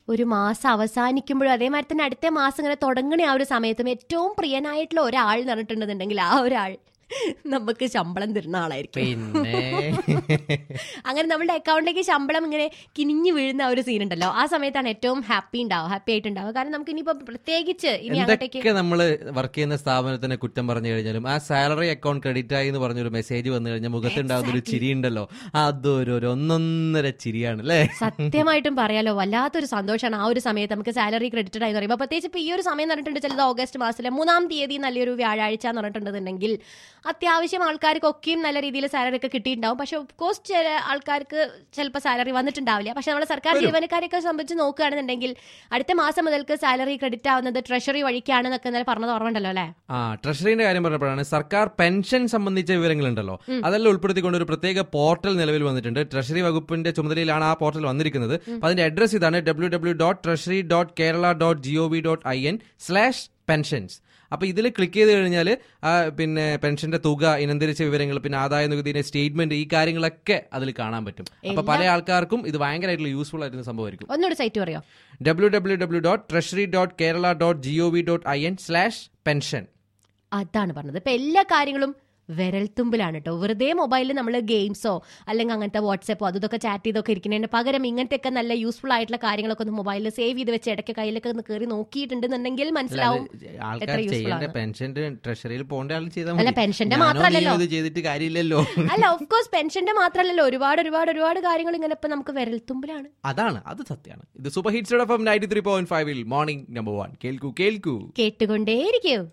ഒരു മാസം അവസാനിക്കുമ്പോഴും അതേമാതിരി തന്നെ അടുത്ത മാസം ഇങ്ങനെ തുടങ്ങണ ആ ഒരു സമയത്തും ഏറ്റവും പ്രിയനായിട്ടുള്ള ഒരാൾ എന്ന് പറഞ്ഞിട്ടുണ്ടെന്നുണ്ടെങ്കിൽ ആ ഒരാൾ നമുക്ക് ശമ്പളം തരുന്ന ആളായിരിക്കും പിന്നെ അങ്ങനെ നമ്മളുടെ അക്കൗണ്ടിലേക്ക് ശമ്പളം ഇങ്ങനെ കിനിഞ്ഞു വീഴുന്ന ആ ഒരു സീൻ ഉണ്ടല്ലോ ആ സമയത്താണ് ഏറ്റവും ഹാപ്പി ഉണ്ടാവുക ഹാപ്പി ആയിട്ടുണ്ടാവുക കാരണം നമുക്ക് ഇനിയിപ്പോ പ്രത്യേകിച്ച് ഇനി അങ്ങോട്ടേക്ക് എന്തൊക്കെ നമ്മൾ വർക്ക് ചെയ്യുന്ന സ്ഥാപനത്തിനെ കുറ്റം പറഞ്ഞു കഴിഞ്ഞാലും ആ സാലറി അക്കൗണ്ട് ക്രെഡിറ്റ് ആയി എന്ന് പറഞ്ഞൊരു മെസ്സേജ് വന്നു കഴിഞ്ഞാൽ മുഖത്തുണ്ടാവുന്ന ഒരു ചിരി ഉണ്ടല്ലോ അതൊരു ഒരു ഒന്നൊന്നര ചിരിയാണ് അല്ലേ സത്യമായിട്ടും പറയാലോ വല്ലാത്തൊരു സന്തോഷമാണ് ആ ഒരു സമയത്ത് നമുക്ക് സാലറി ക്രെഡിറ്റഡ് ആയി പറയുമ്പോൾ പ്രത്യേകിച്ച് ഇപ്പോൾ ഈ ഒരു സമയം എന്ന് പറഞ്ഞിട്ടുണ്ട് ചിലത് ഓഗസ്റ്റ് മാസത്തിലെ മൂന്നാം തീയതി നല്ലൊരു വ്യാഴാഴ്ച എന്ന് പറഞ്ഞിട്ടുണ്ടെന്നുണ്ടെങ്കിൽ അത്യാവശ്യം ആൾക്കാർക്കൊക്കെയും നല്ല രീതിയിൽ സാലറി ഒക്കെ കിട്ടിയിട്ടുണ്ടാവും പക്ഷെ ഓഫ് കോഴ്സ് ചില ആൾക്കാർക്ക് ചിലപ്പോൾ സാലറി വന്നിട്ടുണ്ടാവില്ല പക്ഷെ നമ്മുടെ സർക്കാർ ജീവനക്കാരെയൊക്കെ സംബന്ധിച്ച് നോക്കുകയാണെന്നുണ്ടെങ്കിൽ അടുത്ത മാസം മുതൽക്ക് സാലറി ക്രെഡിറ്റ് ആവുന്നത് ട്രഷറി വഴിക്കാണെന്നൊക്കെ ഇന്നലെ പറഞ്ഞത് ഓർമ്മയുണ്ടല്ലോ അല്ലേ ആ ട്രഷറിന്റെ കാര്യം പറഞ്ഞപ്പോഴാണ് സർക്കാർ പെൻഷൻ സംബന്ധിച്ച വിവരങ്ങളുണ്ടല്ലോ അതെല്ലാം ഉൾപ്പെടുത്തിക്കൊണ്ട് ഒരു പ്രത്യേക പോർട്ടൽ നിലവിൽ വന്നിട്ടുണ്ട് ട്രഷറി വകുപ്പിന്റെ ചുമതലയിലാണ് ആ പോർട്ടൽ വന്നിരിക്കുന്നത് അപ്പൊ അതിന്റെ അഡ്രസ് ഇതാണ് W W dot treasury dot Kerala dot G O V dot I N slash pensions അപ്പൊ ഇതിൽ ക്ലിക്ക് ചെയ്ത് കഴിഞ്ഞാൽ പിന്നെ പെൻഷന്റെ തുക ഇനന്തരിച്ച വിവരങ്ങൾ പിന്നെ ആദായ നികുതിയുടെ സ്റ്റേറ്റ്മെന്റ് ഈ കാര്യങ്ങളൊക്കെ അതിൽ കാണാൻ പറ്റും അപ്പൊ പല ആൾക്കാർക്കും ഇത് ഭയങ്കരമായിട്ടുള്ള യൂസ്ഫുൾ ആയിട്ടുള്ള സംഭവമായിരിക്കും ഒന്നുകൂടി സൈറ്റ് പറയോ W W W dot treasury dot Kerala dot G O V dot I N slash pension അതാണ് പറഞ്ഞത് ഇപ്പൊ എല്ലാ കാര്യങ്ങളും വിരൽത്തുമ്പിലാണ് കേട്ടോ വെറുതെ മൊബൈലിൽ നമ്മൾ ഗെയിംസോ അല്ലെങ്കിൽ അങ്ങനത്തെ വാട്സപ്പോ അതൊക്കെ ചാറ്റ് ചെയ്തൊക്കെ ഇരിക്കുന്നതിന് പകരം ഇങ്ങനത്തെയൊക്കെ നല്ല യൂസ്ഫുൾ ആയിട്ടുള്ള കാര്യങ്ങളൊക്കെ ഒന്ന് മൊബൈലിൽ സേവ് ചെയ്ത് വെച്ച് ഇടയ്ക്ക് കയ്യിലൊക്കെ ഒന്ന് കയറി നോക്കിയിട്ടുണ്ടെന്നുണ്ടെങ്കിൽ മനസ്സിലാവും ആൾക്കാർ എത്ര useful ചെയ്യേണ്ട ആണ്. പെൻഷന്റെ ട്രഷറിയിൽ പോകേണ്ട ആൾ ചെയ്താൽ അല്ല, പെൻഷന്റെ മാത്രമല്ലല്ലോ. ഇത് ചെയ്തിട്ട് കാര്യമില്ലല്ലോ അല്ല ഓഫ് കോഴ്സ് പെൻഷന്റെ മാത്രമല്ലല്ലോ ഒരുപാട് ഒരുപാട് ഒരുപാട് കാര്യങ്ങൾ ഇങ്ങനെ ഇപ്പൊ നമുക്ക് വിരൽത്തുമ്പിലാണ് അതാണ് അത് സത്യമാണ് ഇത് super hits ninety three point ഫൈവിൽ മോർണിംഗ് നമ്പർ വൺ കേൾക്കൂ കേൾക്കൂ കേട്ടുകൊണ്ടേയിരിക്കും